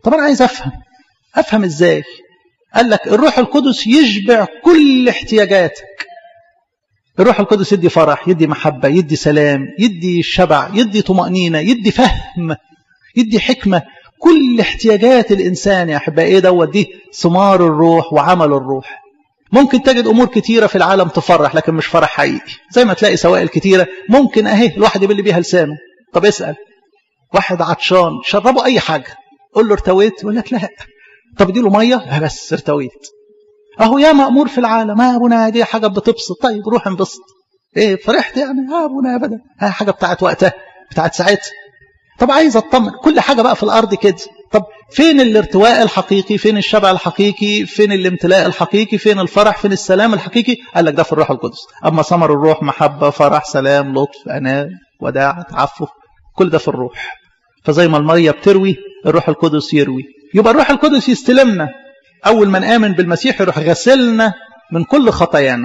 طب انا عايز افهم افهم ازاي قال لك الروح القدس يشبع كل احتياجاتك الروح القدس يدي فرح يدي محبة يدي سلام يدي شبع يدي طمأنينة يدي فهم يدي حكمة كل احتياجات الإنسان يا أحبائي إيه دوت دي ثمار الروح وعمل الروح ممكن تجد أمور كتيرة في العالم تفرح لكن مش فرح حقيقي زي ما تلاقي سوائل كتيرة ممكن أهي الواحد يبل بيها لسانه طب اسأل واحد عطشان شربه أي حاجة قول له ارتويت يقول لك لا طب اديله مية بس ارتويت اهو يا مأمور في العالم يا ابونا دي حاجة بتبسط طيب روح انبسط ايه فرحت يعني يا ابونا ابدا ها حاجة بتاعت وقتها بتاعت ساعتها طب عايز اطمن كل حاجة بقى في الارض كده طب فين الارتواء الحقيقي فين الشبع الحقيقي فين الامتلاء الحقيقي فين الفرح فين السلام الحقيقي قال لك ده في الروح القدس اما ثمر الروح محبة فرح سلام لطف انام وداع تعفف كل ده في الروح فزي ما المية بتروي الروح القدس يروي يبقى الروح القدس يستلمنا أول من آمن بالمسيح يروح غسلنا من كل خطايانا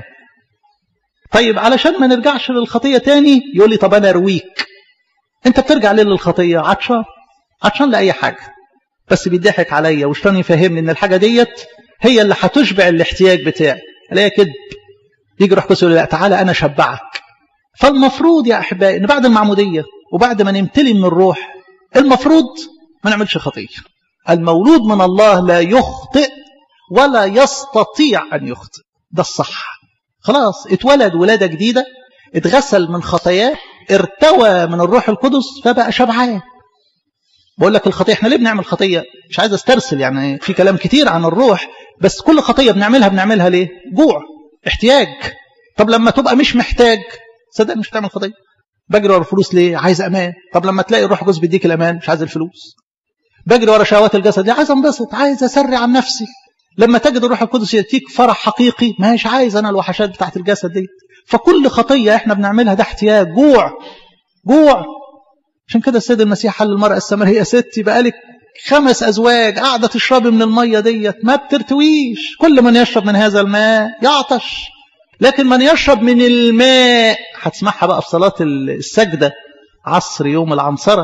طيب علشان ما نرجعش للخطية تاني يقول لي طب أنا أرويك أنت بترجع ليه للخطية عطشان عطشان لأي حاجة بس بيضحك عليا وشطان يفهمني إن الحاجة ديت هي اللي هتشبع الاحتياج بتاعي الاقيها كذب يجي روح قدس يقول لا تعالى أنا أشبعك فالمفروض يا أحبائي إن بعد المعمودية وبعد ما نمتلي من الروح المفروض ما نعملش خطية المولود من الله لا يخطئ ولا يستطيع أن يخطئ ده الصح خلاص اتولد ولادة جديدة اتغسل من خطاياه ارتوى من الروح القدس فبقى شبعان بقول لك الخطية احنا ليه بنعمل خطية مش عايز استرسل يعني في كلام كتير عن الروح بس كل خطية بنعملها بنعملها ليه جوع احتياج طب لما تبقى مش محتاج صدق مش بتعمل خطية بجري ورا الفلوس ليه عايز امان طب لما تلاقي الروح القدس بيديك الامان مش عايز الفلوس بجري ورا شهوات الجسد ليه عايز انبسط عايز اسرع عن نفسي لما تجد الروح القدس يأتيك فرح حقيقي مش عايز أنا الوحشات بتاعت الجسد دي فكل خطية احنا بنعملها ده احتياج جوع جوع عشان كده السيد المسيح حل المرأة السامرية ستي بقالك خمس أزواج قاعدة تشربي من المية ديت ما بترتويش كل من يشرب من هذا الماء يعطش لكن من يشرب من الماء هتسمعها بقى في صلاة السجدة عصر يوم العنصرة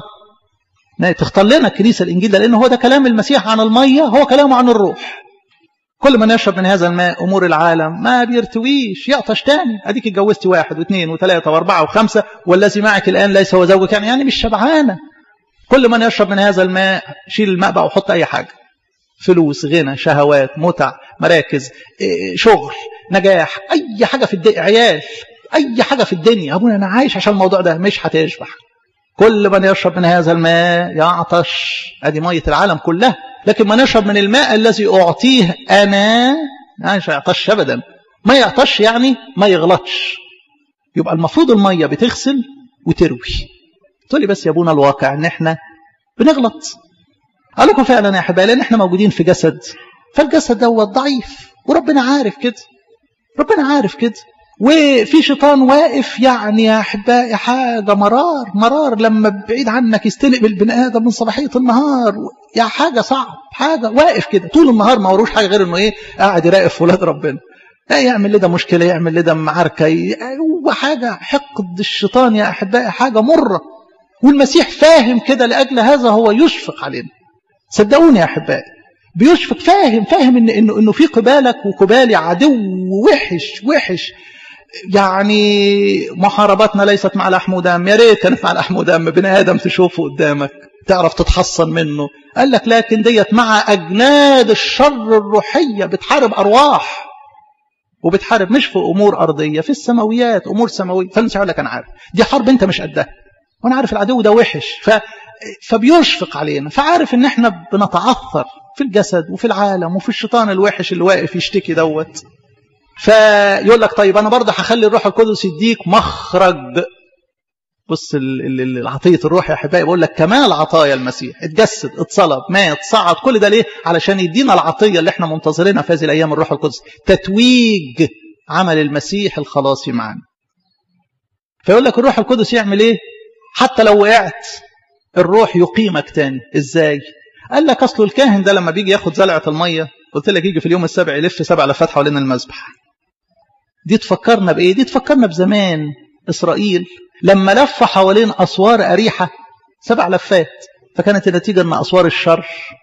تختار لنا الكنيسة الإنجيل ده لأن هو ده كلام المسيح عن المية هو كلامه عن الروح كل من يشرب من هذا الماء أمور العالم ما بيرتويش يعطش تاني أديك اتجوزتي واحد واثنين وثلاثة وأربعة وخمسة والذي معك الآن ليس هو زوجك يعني, يعني مش شبعانة كل من يشرب من هذا الماء شيل الماء بقى وحط أي حاجة فلوس غنى شهوات متع مراكز شغل نجاح أي حاجة في الدنيا عيال أي حاجة في الدنيا أبونا أنا عايش عشان الموضوع ده مش هتشبع كل من يشرب من هذا الماء يعطش ادي ميه العالم كلها لكن من يشرب من الماء الذي اعطيه انا مش يعطش ابدا ما يعطش يعني ما يغلطش يبقى المفروض الميه بتغسل وتروي تقول لي بس يا ابونا الواقع ان احنا بنغلط قال لكم فعلا يا احبائي لان احنا موجودين في جسد فالجسد دوت ضعيف وربنا عارف كده ربنا عارف كده وفي شيطان واقف يعني يا احبائي حاجه مرار مرار لما بعيد عنك يستلق البني ادم من صباحيه النهار يا حاجه صعب حاجه واقف كده طول النهار ما وروش حاجه غير انه ايه قاعد يراقب في ولاد ربنا يعمل لده مشكله يعمل لده معركه هو حاجه حقد الشيطان يا احبائي حاجه مره والمسيح فاهم كده لاجل هذا هو يشفق علينا صدقوني يا احبائي بيشفق فاهم فاهم ان انه انه في قبالك وقبالي عدو وحش وحش يعني محارباتنا ليست مع لحم ودم يا ريت كانت مع لحم ودم بني ادم تشوفه قدامك تعرف تتحصن منه قال لك لكن ديت مع اجناد الشر الروحيه بتحارب ارواح وبتحارب مش في امور ارضيه في السماويات امور سماويه فالمسيح يقول لك انا عارف دي حرب انت مش قدها وانا عارف العدو ده وحش ف فبيشفق علينا فعارف ان احنا بنتعثر في الجسد وفي العالم وفي الشيطان الوحش اللي واقف يشتكي دوت فيقول لك طيب انا برضه هخلي الروح القدس يديك مخرج بص العطيه الروح يا احبائي بقول لك كمال عطايا المسيح اتجسد اتصلب مات صعد كل ده ليه علشان يدينا العطيه اللي احنا منتظرينها في هذه الايام الروح القدس تتويج عمل المسيح الخلاصي معنا فيقول لك الروح القدس يعمل ايه حتى لو وقعت الروح يقيمك تاني ازاي قال لك اصل الكاهن ده لما بيجي ياخد زلعه الميه قلت لك يجي في اليوم السابع يلف سبع لفات حوالين المذبح دي تفكرنا بايه دي تفكرنا بزمان اسرائيل لما لف حوالين اسوار اريحه سبع لفات فكانت النتيجه ان اسوار الشر